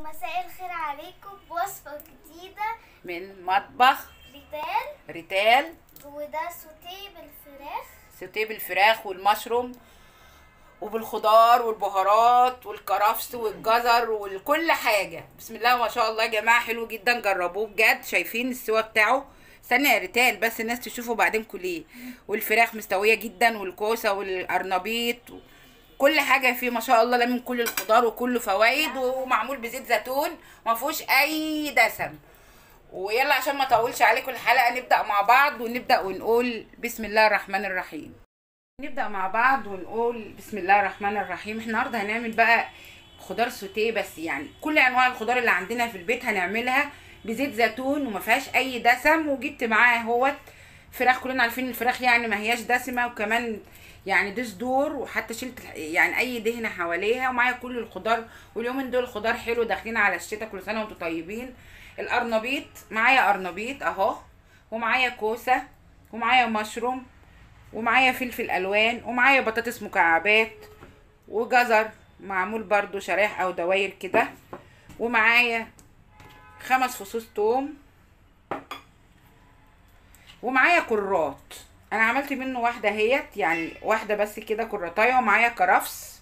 ومساء الخير عليكم بوصفة جديدة من مطبخ ريتال ريتال وده سوتيه بالفراخ سوتيه بالفراخ والمشروم وبالخضار والبهارات والكرفس والجزر وكل حاجه بسم الله ما شاء الله يا جماعه حلو جدا جربوه بجد شايفين السوا بتاعه استنى يا ريتال بس الناس تشوفه بعدين كليه والفراخ مستويه جدا والكوسه والقرنبيط كل حاجه فيه ما شاء الله لامم كل الخضار وكله فوائد ومعمول بزيت زيتون ما فيهوش اي دسم ويلا عشان ما اطولش عليكم الحلقه نبدا مع بعض ونبدا ونقول بسم الله الرحمن الرحيم نبدا مع بعض ونقول بسم الله الرحمن الرحيم احنا النهارده هنعمل بقى خضار سوتيه بس يعني كل انواع الخضار اللي عندنا في البيت هنعملها بزيت زيتون وما فيهاش اي دسم وجبت معاه اهوت فراخ كلنا عارفين الفراخ يعني ما هياش دسمه وكمان يعني دي صدور وحتى شلت يعني اي دهنه حواليها ومعايا كل الخضار واليومين دول الخضار حلو داخلين على الشتاء كل سنه وانتم طيبين القرنبيط معايا قرنبيط اهو ومعايا كوسه ومعايا مشروم ومعايا فلفل الوان ومعايا بطاطس مكعبات وجزر معمول برضو شرايح او دواير كده ومعايا خمس فصوص توم ومعايا كرات انا عملت منه واحده اهيت يعني واحده بس كده كراتايه ومعايا كرفس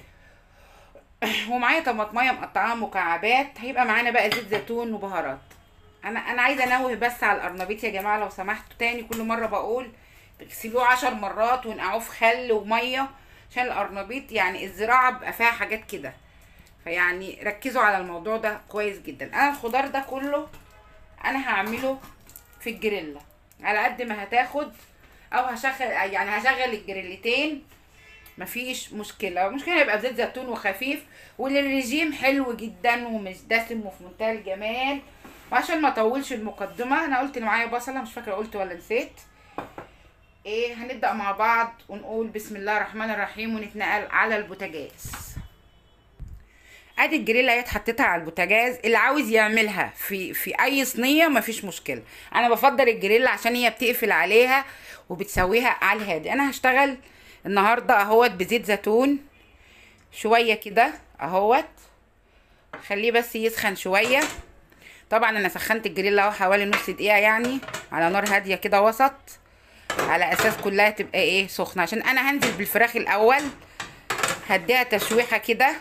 ومعايا طماطمايه مقطعاها مكعبات هيبقى معانا بقى زيت زيتون وبهارات انا انا عايزه انوه بس على القرنبيط يا جماعه لو سمحتوا تاني كل مره بقول تغسلوه عشر مرات ونقعوه في خل وميه عشان القرنبيط يعني الزراعه بيبقى فيها حاجات كده فيعني ركزوا على الموضوع ده كويس جدا انا الخضار ده كله انا هعمله في الجريلا على قد ما هتاخد او هشغل يعني هشغل الجريلتين مفيش مشكلة المشكلة يبقى بزيت زيتون وخفيف وللرجيم حلو جدا ومش دسم وفي منتهى الجمال وعشان ما اطولش المقدمة انا قلت ان معايا بصلة مش فاكرة قلت ولا نسيت ايه هنبدأ مع بعض ونقول بسم الله الرحمن الرحيم ونتنقل على البوتاجاز ادي الجريلا اهي حطيتها على البوتاجاز اللي عاوز يعملها في في اي صينيه مفيش مشكله انا بفضل الجريلا عشان هي بتقفل عليها وبتسويها على الهادي انا هشتغل النهارده اهوت بزيت زيتون شويه كده اهوت خليه بس يسخن شويه طبعا انا سخنت الجريلا اهو حوالي نص دقيقه يعني على نار هاديه كده وسط على اساس كلها تبقى ايه سخنه عشان انا هنزل بالفراخ الاول هديها تشويحه كده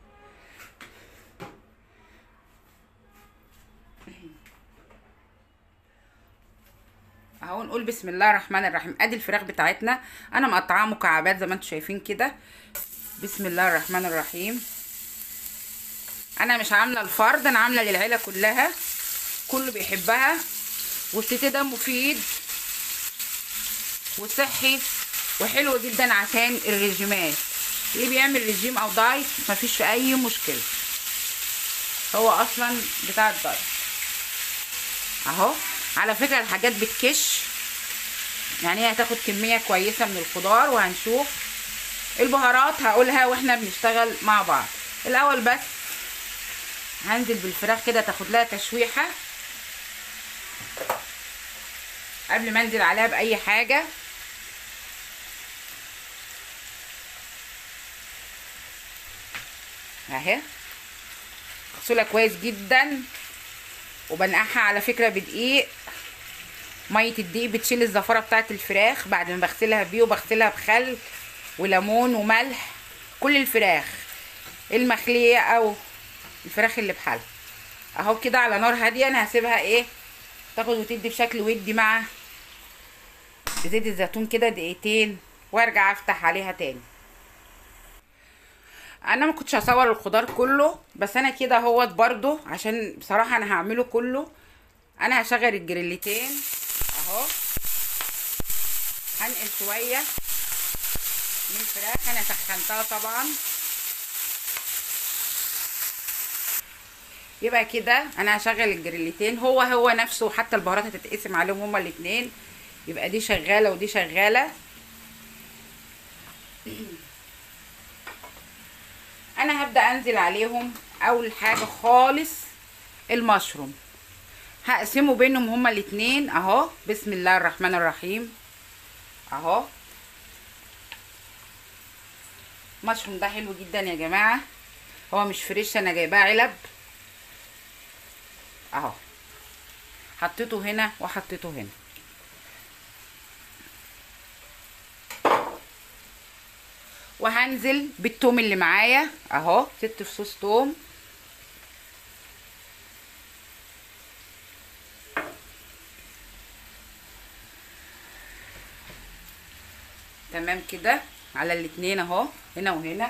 اهو نقول بسم الله الرحمن الرحيم ادي الفراخ بتاعتنا انا مقطعاها مكعبات زي ما انتم شايفين كده بسم الله الرحمن الرحيم انا مش عامله الفرد انا عامله للعيله كلها كله بيحبها والستي ده مفيد وصحي وحلو جدا عشان الرجيمات اللي بيعمل رجيم او دايت مفيش في اي مشكله هو اصلا بتاع الدايت اهو على فكره الحاجات بتكش يعني هي هتاخد كميه كويسه من الخضار وهنشوف البهارات هقولها واحنا بنشتغل مع بعض الاول بس هنزل بالفراخ كده تاخد لها تشويحه قبل ما انزل عليها باي حاجه اهي اغسلها كويس جدا وبنقعها على فكره بدقيق ميه الدقيق بتشيل الزفاره بتاعه الفراخ بعد ما بغسلها بيه وبغسلها بخل وليمون وملح كل الفراخ المخليه او الفراخ اللي بحالها اهو كده على نار هاديه انا هسيبها ايه تاخد وتدي بشكل ودي مع زيت الزيتون كده دقيقتين وارجع افتح عليها تاني انا ما كنتش هصور الخضار كله بس انا كده اهوت برضو عشان بصراحه انا هعمله كله انا هشغل الجريلتين اهو هنقل شويه من الفراخ انا سخنتها طبعا يبقى كده انا هشغل الجريلتين هو هو نفسه حتى البهارات هتتقسم عليهم هما الاتنين يبقى دي شغاله ودي شغاله انا هبدا انزل عليهم اول حاجه خالص المشروم هقسمه بينهم هما الاتنين اهو بسم الله الرحمن الرحيم اهو المشروم ده حلو جدا يا جماعه هو مش فريش انا جايباه علب اهو حطيته هنا وحطيته هنا وهنزل بالثوم اللي معايا اهو ست فصوص توم تمام كده على الاتنين اهو هنا وهنا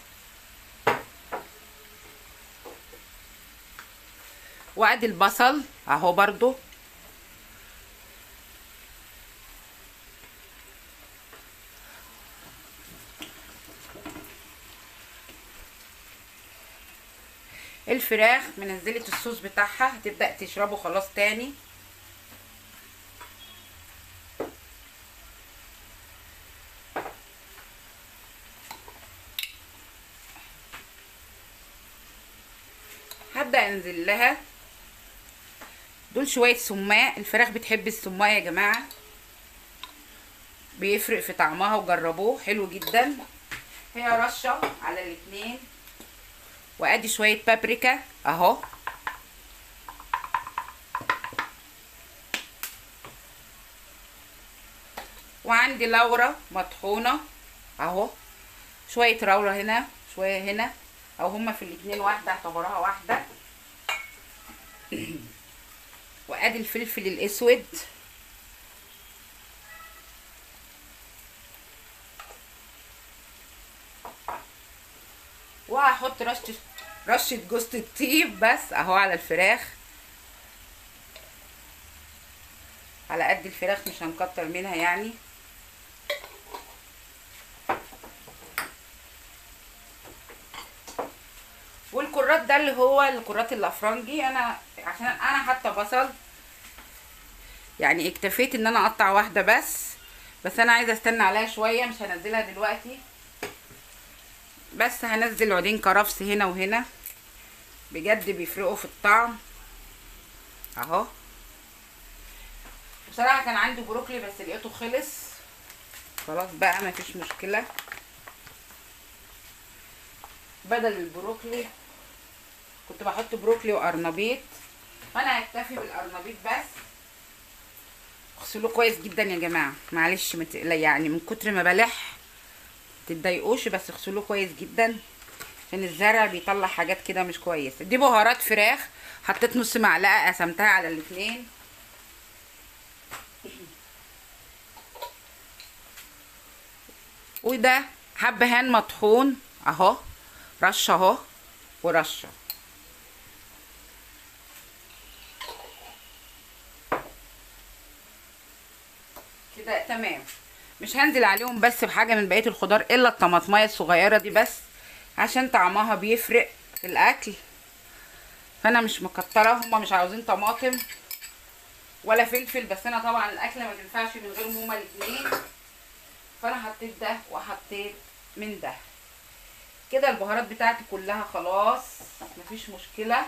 وادي البصل اهو برضو الفراخ منزلت الصوص بتاعها هتبدأ تشربه خلاص تاني هبدأ انزل لها دول شوية سماق الفراخ بتحب السماق يا جماعة بيفرق في طعمها وجربوه حلو جدا هي رشة على الاتنين وادي شوية بابريكا اهو وعندي لورا مطحونة اهو شوية لورا هنا شوية هنا او هما في الاتنين واحدة اعتبروها واحدة وادي الفلفل الاسود وهحط رشة رشة جوز الطيب بس اهو على الفراخ على قد الفراخ مش هنكتر منها يعني والكرات ده اللي هو الكرات الافرنجي انا عشان انا حاطه بصل يعني اكتفيت ان انا اقطع واحده بس بس انا عايزه استنى عليها شويه مش هنزلها دلوقتي بس هنزل عودين كرفس هنا وهنا بجد بيفرقوا في الطعم اهو بصراحه كان عندي بروكلي بس لقيته خلص خلاص بقى مفيش مشكله بدل البروكلي كنت بحط بروكلي وقرنبيط فانا هكتفي بالقرنبيط بس اغسلوه كويس جدا يا جماعه معلش مت... يعني من كتر ما بلح تتضايقوش بس اغسلوه كويس جدا عشان الزرع بيطلع حاجات كده مش كويسه دي بهارات فراخ حطيت نص معلقه قسمتها على الاتنين وده حبهان مطحون اهو رشه اهو ورشه كده تمام مش هنزل عليهم بس بحاجه من بقيه الخضار الا الطماطمايه الصغيره دي بس عشان طعمها بيفرق في الاكل فانا مش مكتره هما مش عاوزين طماطم ولا فلفل بس انا طبعا الاكله ما تنفعش من غيرهم هما الاثنين فانا حطيت ده وحطيت من ده كده البهارات بتاعتي كلها خلاص مفيش مشكله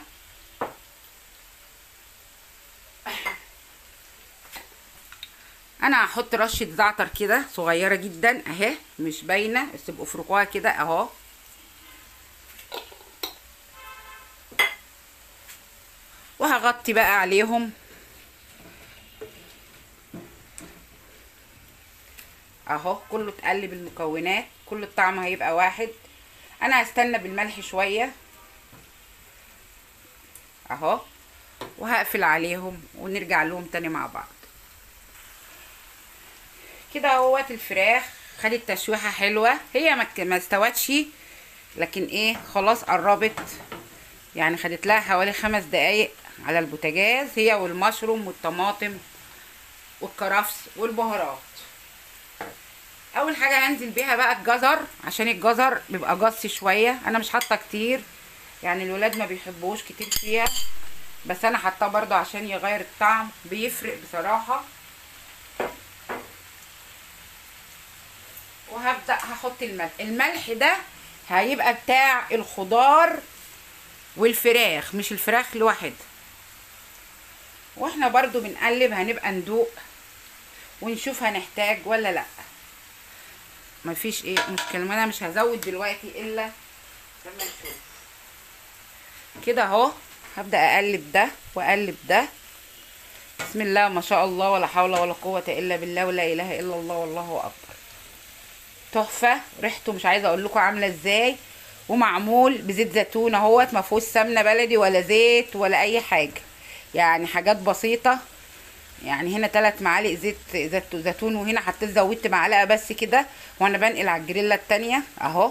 انا هحط رشه زعتر كده صغيره جدا اهي مش باينه بس تبقوا افركوها كده اهو وهغطي بقى عليهم اهو كله اتقلب المكونات كل الطعم هيبقى واحد انا هستنى بالملح شويه اهو وهقفل عليهم ونرجع لهم تاني مع بعض كده اهوت الفراخ خدت تشويحه حلوه هي ما ما استوتش لكن ايه خلاص قربت يعني خدت لها حوالي خمس دقايق على البوتاجاز هي والمشروم والطماطم والكرفس والبهارات اول حاجه هنزل بيها بقى الجزر عشان الجزر بيبقى جص شويه انا مش حاطه كتير يعني الولاد ما بيحبوش كتير فيها بس انا حاطاه برضو عشان يغير الطعم بيفرق بصراحه وهبدا هحط الملح الملح ده هيبقى بتاع الخضار والفراخ مش الفراخ لوحدها واحنا برضو بنقلب هنبقى ندوق ونشوف هنحتاج ولا لا مفيش ايه مشكله ما انا مش هزود دلوقتي الا لما نشوف كده اهو هبدا اقلب ده واقلب ده بسم الله ما شاء الله ولا حول ولا قوة الا بالله ولا اله الا الله والله اكبر تحفة ريحته مش عايزة اقول لكم عاملة ازاي ومعمول بزيت زيتون اهوت ما فيهوش سمنة بلدي ولا زيت ولا اي حاجة يعني حاجات بسيطة يعني هنا ثلاث معالق زيت زيت- زيتون وهنا حطيت زودت معلقة بس كده وانا بنقل على الجريلا التانية اهو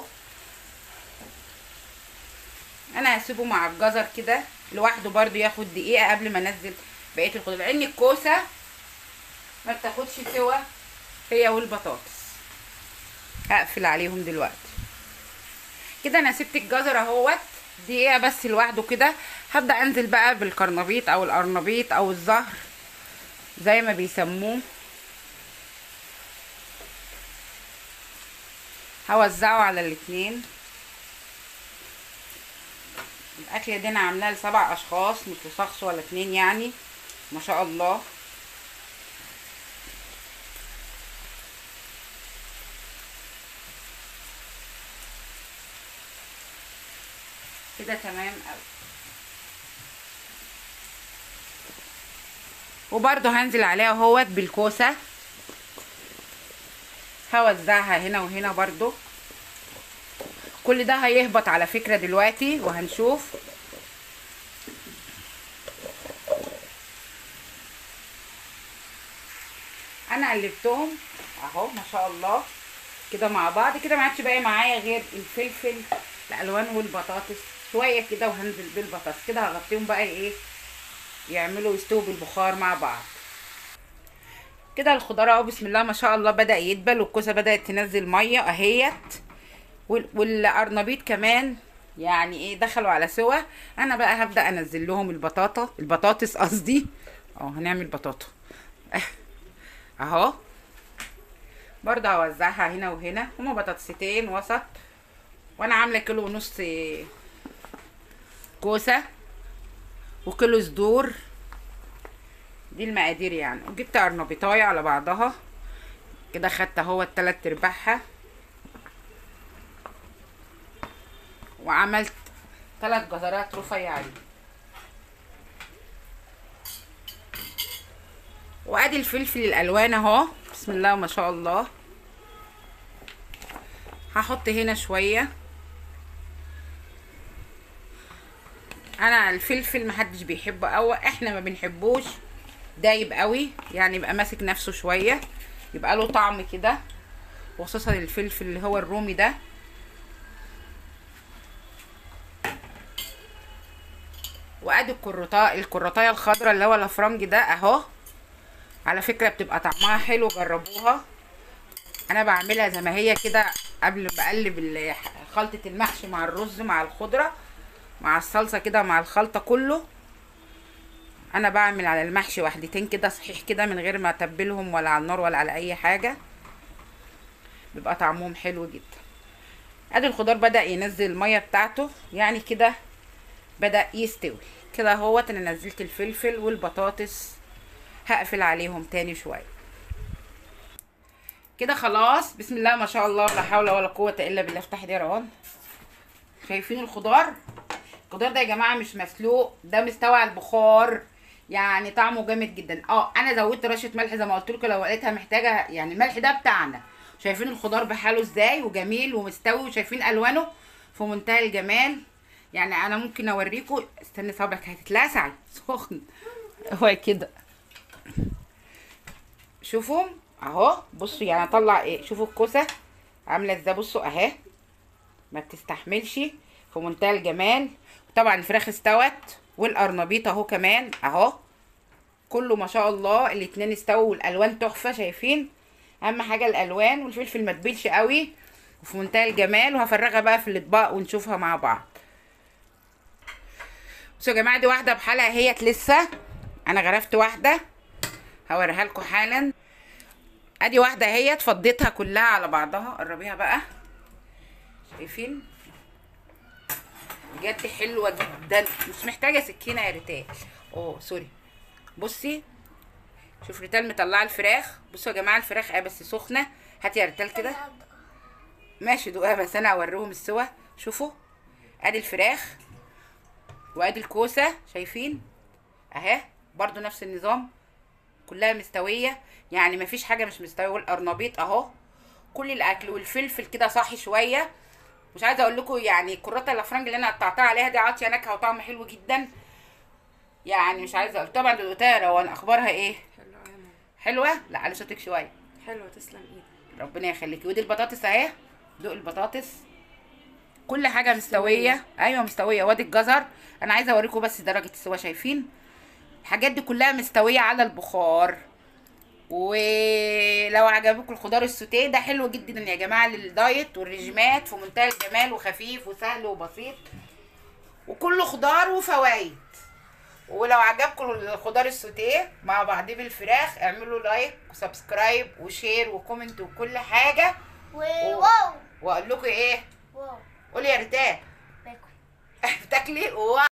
انا هسيبه مع الجزر كده لوحده برضو ياخد دقيقة قبل ما انزل بقية الخضار لان الكوسة ما بتاخدش سوا هي والبطاطس هقفل عليهم دلوقتي كده انا سبت الجزر اهوت دقيقة بس لوحده كده هبدأ انزل بقى بالكرنبيط او القرنبيط او الزهر زي ما بيسموه هوزعه على الاتنين الاكله دي انا عاملاها لسبع اشخاص مش لشخص ولا اتنين يعني ما شاء الله كده تمام قوي وبرضه هنزل عليها اهوت بالكوسه هوزعها هنا وهنا برضه كل ده هيهبط على فكرة دلوقتي وهنشوف انا قلبتهم اهو ما شاء الله كده مع بعض كده ما عادش باقي معايا غير الفلفل الالوان والبطاطس شويه كده وهنزل بالبطاطس كده هغطيهم بقى ايه يعملوا يستووا بالبخار مع بعض كده الخضار اهو بسم الله ما شاء الله بدا يدبل والكوسه بدات تنزل ميه اهيت وال- والقرنبيط كمان يعني ايه دخلوا على سوا انا بقى هبدا انزل لهم البطاطا البطاطس قصدي اه هنعمل بطاطا اهو برضه هوزعها هنا وهنا هما بطاطستين وسط وانا عامله كيلو ونص كوسه وكيلو صدور دي المقادير يعني وجبت قرنبيطايه على بعضها كده خدت اهو التلات ارباعها وعملت ثلاث جزرات رفيعين وادي الفلفل الالوان اهو بسم الله ما شاء الله هحط هنا شويه انا الفلفل محدش بيحبه قوي احنا ما بنحبوش دايب قوي يعني يبقى ماسك نفسه شويه يبقى له طعم كده وخصوصا الفلفل اللي هو الرومي ده وادي الكروتا الكروتايه الخضراء اللي هو الافرنج ده اهو على فكره بتبقى طعمها حلو جربوها انا بعملها زي ما هي كده قبل ما بقلب ال- خلطه المحشي مع الرز مع الخضره مع الصلصه كده مع الخلطه كله انا بعمل على المحشي واحدتين كده صحيح كده من غير ما اتبلهم ولا على النار ولا على اي حاجه بيبقى طعمهم حلو جدا ادي الخضار بدا ينزل الميه بتاعته يعني كده بدا يستوي كده اهوت انا نزلت الفلفل والبطاطس هقفل عليهم تاني شويه كده خلاص بسم الله ما شاء الله لا حول ولا قوه الا بالله افتح دي يا روان شايفين الخضار الخضار ده يا جماعه مش مسلوق ده مستوى على البخار يعني طعمه جامد جدا اه انا زودت رشه ملح زي ما قلت لكم لو لقيتها محتاجه يعني الملح ده بتاعنا شايفين الخضار بحاله ازاي وجميل ومستوي وشايفين الوانه في منتهى الجمال يعني انا ممكن اوريكم استني صبعك هتتلسع سخن هو كده شوفوا اهو بصوا يعني اطلع ايه شوفوا الكوسه عامله ازاي بصوا اهي ما بتستحملش في منتهى الجمال طبعا الفراخ استوت والقرنبيط اهو كمان اهو كله ما شاء الله الاتنين استووا والالوان تحفه شايفين اهم حاجه الالوان والفلفل ما تبيلش قوي وفي منتهى الجمال وهفرغها بقى في الاطباق ونشوفها مع بعض بصوا يا جماعه دي واحده بحالها اهيت لسه انا غرفت واحده هوريها لكم حالا ادي واحده اهيت فضيتها كلها على بعضها قربيها بقى شايفين بجد حلوه جدا مش محتاجه سكينه يا ريتال اوه سوري بصي شوف ريتال مطلعه الفراخ بصوا يا جماعه الفراخ اه بس سخنه هاتي يا ريتال كده ماشي دوقها بس انا هوريهم السوا شوفوا ادي الفراخ وادي الكوسه شايفين اهي برضو نفس النظام كلها مستويه يعني مفيش حاجه مش مستويه والقرنبيط اهو كل الاكل والفلفل كده صاحي شويه مش عايزه اقول لكم يعني كرات الافرنج اللي انا قطعتها عليها دي عاطيه نكهه وطعم حلو جدا يعني مش عايزه اقول طبعا دقتها روان اخبارها ايه حلوة يا ماما حلوه لا على صوتك شويه حلوة تسلم ايدك ربنا يخليكي ودي البطاطس اهي دوق البطاطس كل حاجه مستويه ايوه مستويه وادي الجزر انا عايزه اوريكم بس درجه السوا شايفين الحاجات دي كلها مستويه على البخار ولو عجبكم الخضار السوتيه ده حلو جدا يا جماعه للدايت والرجيمات في منتهى الجمال وخفيف وسهل وبسيط وكله خضار وفوايد ولو عجبكم الخضار السوتيه مع بعضيه بالفراخ اعملوا لايك وسبسكرايب وشير وكومنت وكل حاجه وواو واقول لكم ايه واو قولي يا ريتان باكل بتاكلي واو